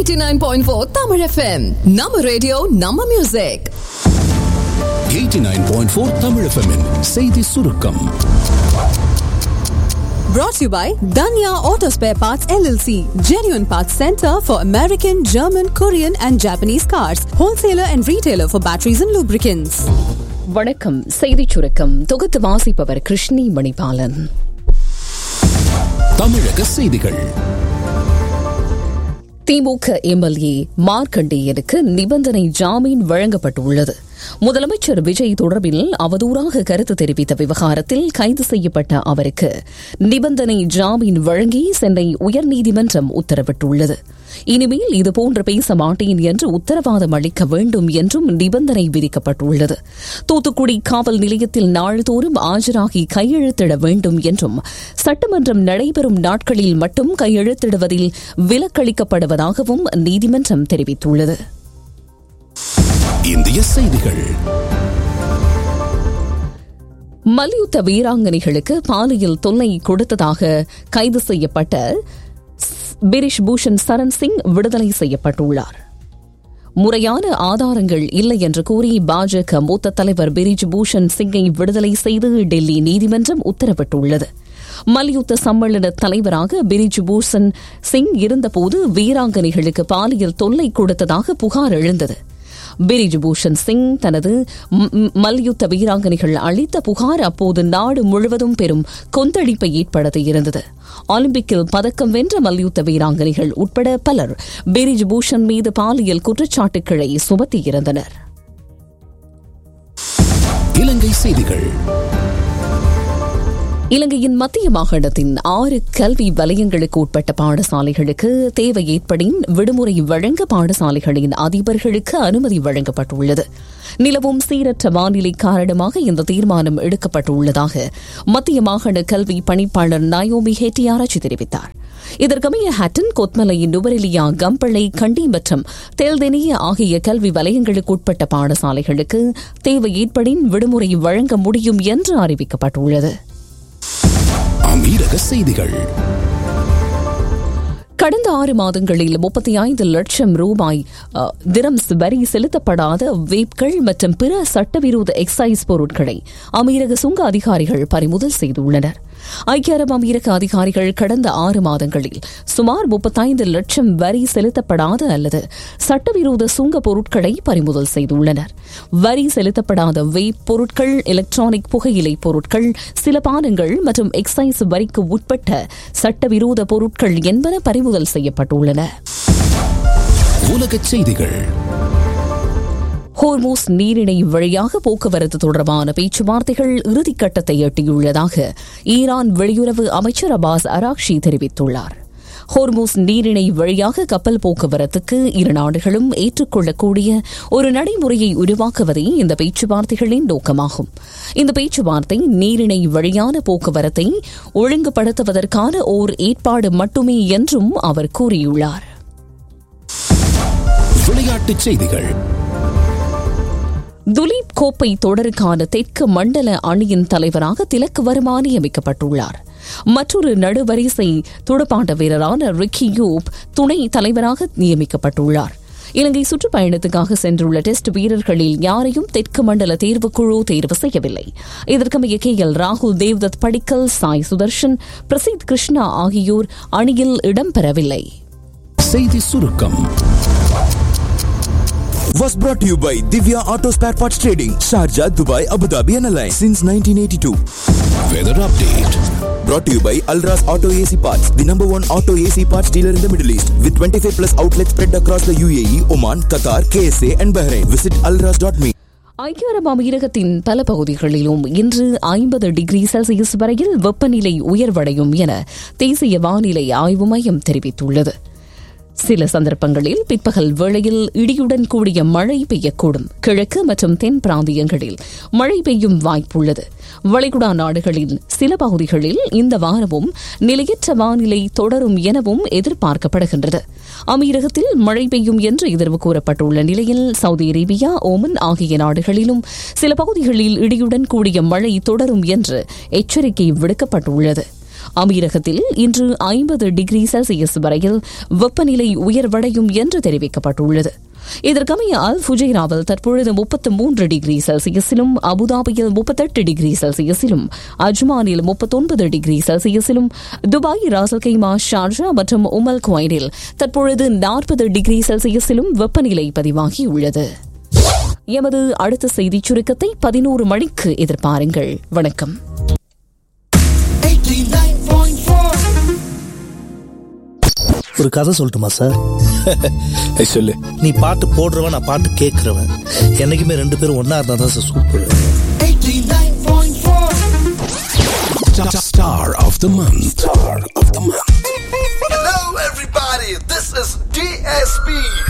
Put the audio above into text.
89.4 Tamil FM. நம்ம radio நம்ம music 89.4 Tamil எஃப்எம்மின் செய்தி சுருக்கம் brought to you by Danya Auto Spare Parts LLC, genuine parts center for American, German, Korean and Japanese cars, wholesaler and retailer for batteries and lubricants. வணக்கம் செய்திச் சுருக்கம் தொகுத்து வாசிப்பவர் கிருஷ்ணி மணிபாலன் தமிழக செய்திகள் திமுக எம்எல்ஏ மார்க்கண்டேயனுக்கு நிபந்தனை ஜாமீன் வழங்கப்பட்டுள்ளது முதலமைச்சர் விஜய் தொடர்பில் அவதூறாக கருத்து தெரிவித்த விவகாரத்தில் கைது செய்யப்பட்ட அவருக்கு நிபந்தனை ஜாமீன் வழங்கி சென்னை உயர்நீதிமன்றம் உத்தரவிட்டுள்ளது இனிமேல் இதுபோன்று பேச மாட்டேன் என்று உத்தரவாதம் அளிக்க வேண்டும் என்றும் நிபந்தனை விதிக்கப்பட்டுள்ளது தூத்துக்குடி காவல் நிலையத்தில் நாள்தோறும் ஆஜராகி கையெழுத்திட வேண்டும் என்றும் சட்டமன்றம் நடைபெறும் நாட்களில் மட்டும் கையெழுத்திடுவதில் விலக்களிக்கப்படுவதாகவும் நீதிமன்றம் தெரிவித்துள்ளது இந்திய செய்திகள் மல்யுத்த வீராங்கனைகளுக்கு பாலியல் தொல்லை கொடுத்ததாக கைது செய்யப்பட்ட பிரிஷ் பூஷன் சரண் சிங் விடுதலை செய்யப்பட்டுள்ளார் முறையான ஆதாரங்கள் இல்லை என்று கூறி பாஜக மூத்த தலைவர் பிரிஜ் பூஷன் சிங்கை விடுதலை செய்து டெல்லி நீதிமன்றம் உத்தரவிட்டுள்ளது மல்யுத்த சம்மேளன தலைவராக பிரிஜ் பூஷன் சிங் இருந்தபோது வீராங்கனைகளுக்கு பாலியல் தொல்லை கொடுத்ததாக புகார் எழுந்தது பிரிஜ் பூஷன் சிங் தனது மல்யுத்த வீராங்கனைகள் அளித்த புகார் அப்போது நாடு முழுவதும் பெரும் கொந்தளிப்பை ஏற்படுத்தி இருந்தது ஒலிம்பிக்கில் பதக்கம் வென்ற மல்யுத்த வீராங்கனைகள் உட்பட பலர் பிரிஜ் பூஷன் மீது பாலியல் குற்றச்சாட்டுக்களை சுமத்தியிருந்தனர் இலங்கை செய்திகள் இலங்கையின் மத்திய மாகாணத்தின் ஆறு கல்வி வலயங்களுக்கு உட்பட்ட பாடசாலைகளுக்கு தேவை ஏற்படின் விடுமுறை வழங்க பாடசாலைகளின் அதிபர்களுக்கு அனுமதி வழங்கப்பட்டுள்ளது நிலவும் சீரற்ற வானிலை காரணமாக இந்த தீர்மானம் எடுக்கப்பட்டுள்ளதாக மத்திய மாகாண கல்வி பணிப்பாளர் நயோமி ஹெட்டியாராச்சி தெரிவித்தார் இதற்கமைய ஹட்டன் கொத்மலை நுவரெலியா கம்பளை கண்டி மற்றும் தெல்தெனிய ஆகிய கல்வி வலயங்களுக்கு உட்பட்ட பாடசாலைகளுக்கு தேவை ஏற்படின் விடுமுறை வழங்க முடியும் என்று அறிவிக்கப்பட்டுள்ளது அமீரக செய்திகள் கடந்த ஆறு மாதங்களில் முப்பத்தி ஐந்து லட்சம் ரூபாய் திரம்ஸ் வரி செலுத்தப்படாத வேப்கள் மற்றும் பிற சட்டவிரோத எக்ஸைஸ் பொருட்களை அமீரக சுங்க அதிகாரிகள் பறிமுதல் செய்துள்ளனர் ஐக்கிய அரபு அமீரக அதிகாரிகள் கடந்த ஆறு மாதங்களில் சுமார் முப்பத்தைந்து லட்சம் வரி செலுத்தப்படாத அல்லது சட்டவிரோத சுங்க பொருட்களை பறிமுதல் செய்துள்ளனர் வரி செலுத்தப்படாத வேப் பொருட்கள் எலக்ட்ரானிக் புகையிலை பொருட்கள் சில பானங்கள் மற்றும் எக்ஸைஸ் வரிக்கு உட்பட்ட சட்டவிரோத பொருட்கள் என்பன பறிமுதல் செய்யப்பட்டுள்ளன உலகச் செய்திகள் ஹோர்மோஸ் நீரிணை வழியாக போக்குவரத்து தொடர்பான பேச்சுவார்த்தைகள் இறுதிக்கட்டத்தை எட்டியுள்ளதாக ஈரான் வெளியுறவு அமைச்சர் அபாஸ் அராக்ஷி தெரிவித்துள்ளார் ஹோர்மோஸ் நீரிணை வழியாக கப்பல் போக்குவரத்துக்கு இரு நாடுகளும் ஏற்றுக்கொள்ளக்கூடிய ஒரு நடைமுறையை உருவாக்குவதே இந்த பேச்சுவார்த்தைகளின் நோக்கமாகும் இந்த பேச்சுவார்த்தை நீரிணை வழியான போக்குவரத்தை ஒழுங்குபடுத்துவதற்கான ஓர் ஏற்பாடு மட்டுமே என்றும் அவர் கூறியுள்ளார் விளையாட்டுச் செய்திகள் துலீப் கோப்பை தொடருக்கான தெற்கு மண்டல அணியின் தலைவராக திலக் வர்மா நியமிக்கப்பட்டுள்ளார் மற்றொரு நடுவரிசை துடுப்பாட்ட வீரரான ரிக்கி யூப் துணை தலைவராக நியமிக்கப்பட்டுள்ளார் இலங்கை சுற்றுப்பயணத்துக்காக சென்றுள்ள டெஸ்ட் வீரர்களில் யாரையும் தெற்கு மண்டல தேர்வுக்குழு தேர்வு செய்யவில்லை இதற்கமைய கே எல் ராகுல் தேவ்தத் படிக்கல் சாய் சுதர்ஷன் பிரசித் கிருஷ்ணா ஆகியோர் அணியில் இடம்பெறவில்லை செய்தி சுருக்கம் was brought to you by Divya Auto Spare Parts Trading, Sharjah, Dubai, Abu Dhabi and Alliance since 1982. Weather update Brought to you by Alras Auto AC Parts, the number one auto AC parts dealer in the Middle East, with 25 plus outlets spread across the UAE, Oman, Qatar, KSA and Bahrain. Visit alras.me. ஐக்கிய அரபு அமீரகத்தின் பல பகுதிகளிலும் இன்று ஐம்பது degree Celsius வரையில் வெப்பநிலை உயர்வடையும் என தேசிய வானிலை ஆய்வு மையம் தெரிவித்துள்ளது சில சந்தர்ப்பங்களில் பிற்பகல் வேளையில் இடியுடன் கூடிய மழை பெய்யக்கூடும் கிழக்கு மற்றும் தென் பிராந்தியங்களில் மழை பெய்யும் வாய்ப்புள்ளது வளைகுடா நாடுகளின் சில பகுதிகளில் இந்த வாரமும் நிலையற்ற வானிலை தொடரும் எனவும் எதிர்பார்க்கப்படுகின்றது அமீரகத்தில் மழை பெய்யும் என்று எதிர்வு கூறப்பட்டுள்ள நிலையில் சவுதி அரேபியா ஓமன் ஆகிய நாடுகளிலும் சில பகுதிகளில் இடியுடன் கூடிய மழை தொடரும் என்று எச்சரிக்கை விடுக்கப்பட்டுள்ளது அமீரகத்தில் இன்று ஐம்பது டிகிரி செல்சியஸ் வரையில் வெப்பநிலை உயர்வடையும் என்று தெரிவிக்கப்பட்டுள்ளது இதற்கமைய அல் ஃபுஜைராவில் தற்பொழுது முப்பத்து மூன்று டிகிரி செல்சியஸிலும் அபுதாபியில் முப்பத்தெட்டு டிகிரி செல்சியஸிலும் அஜ்மானில் முப்பத்தொன்பது டிகிரி செல்சியஸிலும் துபாய் ராசல்கைமா ஷார்ஜா மற்றும் உமல் குவைனில் தற்பொழுது நாற்பது டிகிரி செல்சியஸிலும் வெப்பநிலை பதிவாகியுள்ளது எமது அடுத்த செய்திச் சுருக்கத்தை பதினோரு மணிக்கு எதிர்பாருங்கள் வணக்கம் ஒரு கதை சொல்லட்டுமா சார் சொல்லு நீ பாட்டு போடுறவன் நான் பாட்டு கேட்கறவன் என்னைக்குமே ரெண்டு பேரும் ஒன்னா இருந்தா தான் sir super Star of the month. Star of the month. Hello, everybody. This is DSP.